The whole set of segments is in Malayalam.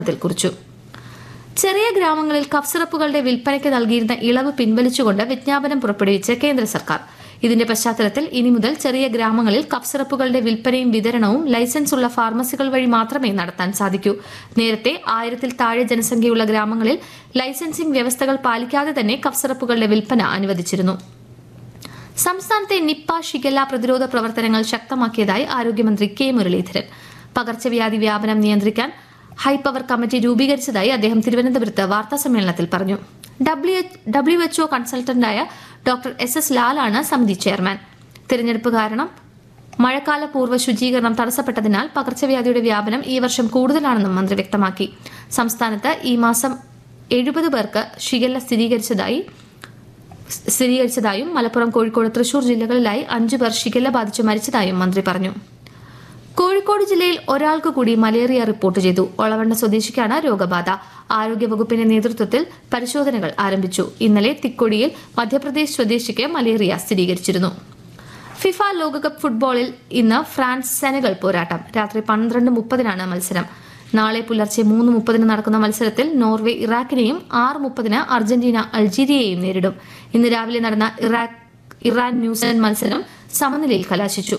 ത്തിൽ കുറിച്ചു ചെറിയ ഗ്രാമങ്ങളിൽ കഫ് സിറപ്പുകളുടെ വിൽപ്പനയ്ക്ക് നൽകിയിരുന്ന ഇളവ് പിൻവലിച്ചുകൊണ്ട് വിജ്ഞാപനം പുറപ്പെടുവിച്ച് കേന്ദ്ര സർക്കാർ ഇതിന്റെ പശ്ചാത്തലത്തിൽ ഇനി മുതൽ ചെറിയ ഗ്രാമങ്ങളിൽ കഫ് സിറപ്പുകളുടെ വിൽപ്പനയും വിതരണവും ലൈസൻസ് ഉള്ള ഫാർമസികൾ വഴി മാത്രമേ നടത്താൻ സാധിക്കൂ നേരത്തെ ആയിരത്തിൽ താഴെ ജനസംഖ്യയുള്ള ഗ്രാമങ്ങളിൽ ലൈസൻസിംഗ് വ്യവസ്ഥകൾ പാലിക്കാതെ തന്നെ കഫ് സിറപ്പുകളുടെ വിൽപ്പന അനുവദിച്ചിരുന്നു സംസ്ഥാനത്തെ നിപ്പ ഷിഗല്ല പ്രതിരോധ പ്രവർത്തനങ്ങൾ ശക്തമാക്കിയതായി ആരോഗ്യമന്ത്രി കെ മുരളീധരൻ പകർച്ചവ്യാധി വ്യാപനം നിയന്ത്രിക്കാൻ ഹൈപവർ കമ്മിറ്റി രൂപീകരിച്ചതായി അദ്ദേഹം തിരുവനന്തപുരത്ത് വാർത്താസമ്മേളനത്തിൽ പറഞ്ഞു ഡബ്ല്യു എച്ച്ഒ കൺസൾട്ടന്റായ ഡോക്ടർ എസ് എസ് ലാലാണ് സമിതി ചെയർമാൻ തിരഞ്ഞെടുപ്പ് കാരണം മഴക്കാല പൂർവ്വ ശുചീകരണം തടസ്സപ്പെട്ടതിനാൽ പകർച്ചവ്യാധിയുടെ വ്യാപനം ഈ വർഷം കൂടുതലാണെന്നും മന്ത്രി വ്യക്തമാക്കി സംസ്ഥാനത്ത് ഈ മാസം എഴുപത് പേർക്ക് ഷിഗല്ല സ്ഥിരീകരിച്ചതായി സ്ഥിരീകരിച്ചതായും മലപ്പുറം കോഴിക്കോട് തൃശൂർ ജില്ലകളിലായി അഞ്ചു പേർ ഷിഗല്ല ബാധിച്ച് മരിച്ചതായും മന്ത്രി പറഞ്ഞു കോഴിക്കോട് ജില്ലയിൽ ഒരാൾക്ക് കൂടി മലേറിയ റിപ്പോർട്ട് ചെയ്തു ഒളവണ്ണ സ്വദേശിക്കാണ് രോഗബാധ ആരോഗ്യവകുപ്പിന്റെ നേതൃത്വത്തിൽ പരിശോധനകൾ ആരംഭിച്ചു ഇന്നലെ തിക്കൊടിയിൽ മധ്യപ്രദേശ് സ്വദേശിക്ക് മലേറിയ സ്ഥിരീകരിച്ചിരുന്നു ഫിഫ ലോകകപ്പ് ഫുട്ബോളിൽ ഇന്ന് ഫ്രാൻസ് സെനഗൽ പോരാട്ടം രാത്രി പന്ത്രണ്ട് മുപ്പതിനാണ് മത്സരം നാളെ പുലർച്ചെ മൂന്ന് മുപ്പതിന് നടക്കുന്ന മത്സരത്തിൽ നോർവേ ഇറാഖിനെയും ആറ് മുപ്പതിന് അർജന്റീന അൾജീരിയയെയും നേരിടും ഇന്ന് രാവിലെ നടന്ന ഇറാഖ് ഇറാൻ ന്യൂസിലൻഡ് മത്സരം സമനിലയിൽ കലാശിച്ചു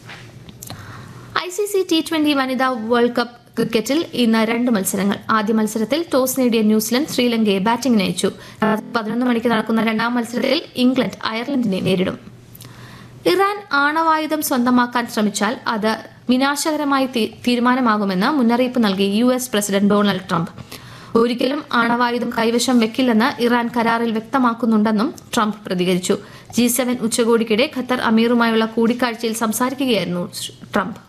I C C T twenty വനിതാ വേൾഡ് കപ്പ് ക്രിക്കറ്റിൽ ഇന്ന് രണ്ട് മത്സരങ്ങൾ ആദ്യ മത്സരത്തിൽ ടോസ് നേടിയ ന്യൂസിലൻഡ് ശ്രീലങ്കയെ ബാറ്റിംഗിന് അയച്ചു പതിനൊന്ന് മണിക്ക് നടക്കുന്ന രണ്ടാം മത്സരത്തിൽ ഇംഗ്ലണ്ട് അയർലൻഡിനെ നേരിടും ഇറാൻ ആണവായുധം സ്വന്തമാക്കാൻ ശ്രമിച്ചാൽ അത് വിനാശകരമായ തീ- തീരുമാനമാകുമെന്ന് മുന്നറിയിപ്പ് നൽകി U S president Donald Trump ഒരിക്കലും ആണവായുധം കൈവശം വെക്കില്ലെന്ന് ഇറാൻ കരാറിൽ വ്യക്തമാക്കുന്നുണ്ടെന്നും ട്രംപ് പ്രതികരിച്ചു ജി സെവൻ ഉച്ചകോടിക്കിടെ ഖത്തർ അമീറുമായുള്ള കൂടിക്കാഴ്ചയിൽ സംസാരിക്കുകയായിരുന്നു ശ്രീ ട്രംപ്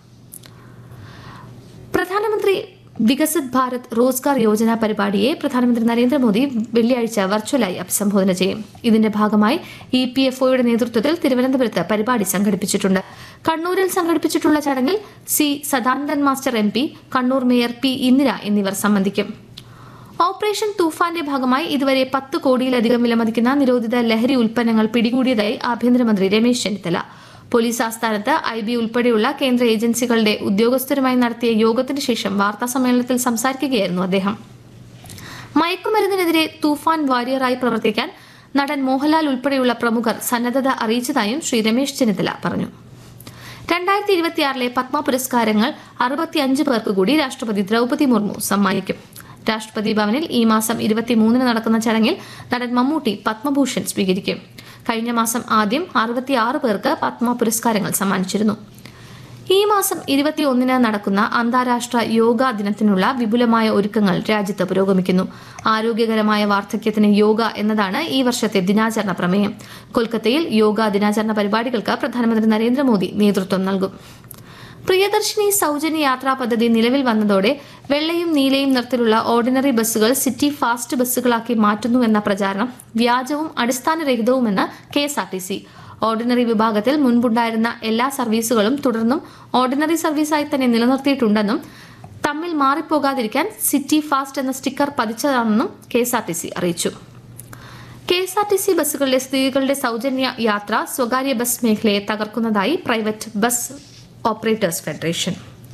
പ്രധാനമന്ത്രി വികസിത് ഭാരത് റോസ്ഗാർ യോജന പരിപാടിയെ പ്രധാനമന്ത്രി നരേന്ദ്രമോദി വെള്ളിയാഴ്ച വെർച്വലായി അഭിസംബോധന ചെയ്യും ഇതിന്റെ ഭാഗമായി ഇ പി എഫ് ഒയുടെ നേതൃത്വത്തിൽ തിരുവനന്തപുരത്ത് പരിപാടി സംഘടിപ്പിച്ചിട്ടുണ്ട് കണ്ണൂരിൽ സംഘടിപ്പിച്ചിട്ടുള്ള ചടങ്ങിൽ C Sadanandan master M P Kannur mayor P Indira എന്നിവർ സംബന്ധിക്കും ഓപ്പറേഷൻ തൂഫാന്റെ ഭാഗമായി ഇതുവരെ പത്ത് കോടിയിലധികം വിലമതിക്കുന്ന നിരോധിത ലഹരി ഉൽപ്പന്നങ്ങൾ പിടികൂടിയതായി ആഭ്യന്തരമന്ത്രി രമേശ് ചെന്നിത്തല പോലീസ് ആസ്ഥാനത്ത് ഐ ബി ഉൾപ്പെടെയുള്ള കേന്ദ്ര ഏജൻസികളുടെ ഉദ്യോഗസ്ഥരുമായി നടത്തിയ യോഗത്തിന് ശേഷം വാർത്താ സമ്മേളനത്തിൽ സംസാരിക്കുകയായിരുന്നു അദ്ദേഹം മയക്കുമരുന്നിനെതിരെ തൂഫാൻ വാരിയറായി പ്രവർത്തിക്കാൻ നടൻ മോഹൻലാൽ ഉൾപ്പെടെയുള്ള പ്രമുഖർ സന്നദ്ധത അറിയിച്ചതായും ശ്രീ രമേശ് ചെന്നിത്തല പറഞ്ഞു രണ്ടായിരത്തി ഇരുപത്തിയാറിലെ പത്മ പുരസ്കാരങ്ങൾ അറുപത്തിയഞ്ച് പേർക്ക് കൂടി രാഷ്ട്രപതി ദ്രൗപതി മുർമു സമ്മാനിക്കും രാഷ്ട്രപതി ഭവനിൽ ഈ മാസം ഇരുപത്തിമൂന്നിന് നടക്കുന്ന ചടങ്ങിൽ നടൻ മമ്മൂട്ടി പത്മഭൂഷൺ സ്വീകരിക്കും കഴിഞ്ഞ മാസം ആദ്യം അറുപത്തിയാറ് പേർക്ക് പത്മ പുരസ്കാരങ്ങൾ സമ്മാനിച്ചിരുന്നു ഈ മാസം ഇരുപത്തിയൊന്നിന് നടക്കുന്ന അന്താരാഷ്ട്ര യോഗാ ദിനത്തിനുള്ള വിപുലമായ ഒരുക്കങ്ങൾ രാജ്യത്ത് പുരോഗമിക്കുന്നു ആരോഗ്യകരമായ വാർദ്ധക്യത്തിന് യോഗ എന്നതാണ് ഈ വർഷത്തെ ദിനാചരണ പ്രമേയം കൊൽക്കത്തയിൽ യോഗാ ദിനാചരണ പരിപാടികൾക്ക് പ്രധാനമന്ത്രി നരേന്ദ്രമോദി നേതൃത്വം നൽകും പ്രിയദർശിനി സൗജന്യ യാത്രാ പദ്ധതി നിലവിൽ വന്നതോടെ വെള്ളയും നീലയും നിറത്തിലുള്ള ഓർഡിനറി ബസ്സുകൾ സിറ്റി ഫാസ്റ്റ് ബസ്സുകളാക്കി മാറ്റുന്നുവെന്ന പ്രചാരണം വ്യാജവും അടിസ്ഥാനരഹിതവുമെന്ന് K S R T C ordinary വിഭാഗത്തിൽ മുൻപുണ്ടായിരുന്ന എല്ലാ സർവീസുകളും തുടർന്നും ഓർഡിനറി സർവീസായി തന്നെ നിലനിർത്തിയിട്ടുണ്ടെന്നും തമ്മിൽ മാറിപ്പോകാതിരിക്കാൻ സിറ്റി ഫാസ്റ്റ് എന്ന സ്റ്റിക്കർ പതിച്ചതാണെന്നും K S R T C അറിയിച്ചു K S R T C ബസ്സുകളിലെ സ്ത്രീകളുടെ സൗജന്യ യാത്ര സ്വകാര്യ ബസ് മേഖലയെ തകർക്കുന്നതായി പ്രൈവറ്റ് ബസ് ഓപ്പറേറ്റേഴ്സ് ഫെഡറേഷൻ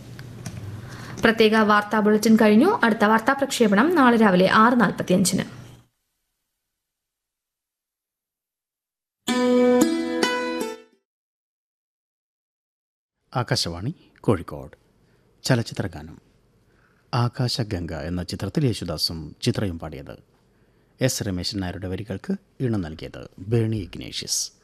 പ്രത്യേക വാർത്താ ബുള്ളറ്റിൻ കഴിഞ്ഞു അടുത്ത വാർത്താ പ്രക്ഷേപണം നാളെ രാവിലെ ആറ് നാൽപ്പത്തിയഞ്ചിന് ആകാശവാണി കോഴിക്കോട് ചലച്ചിത്രഗാനം ആകാശഗംഗ എന്ന ചിത്രത്തിൽ യേശുദാസും ചിത്രയും പാടിയത് എസ് രമേശൻ നായരുടെ വരികൾക്ക് ഈണം നൽകിയത് ബേണി ഇഗ്നേഷ്യസ്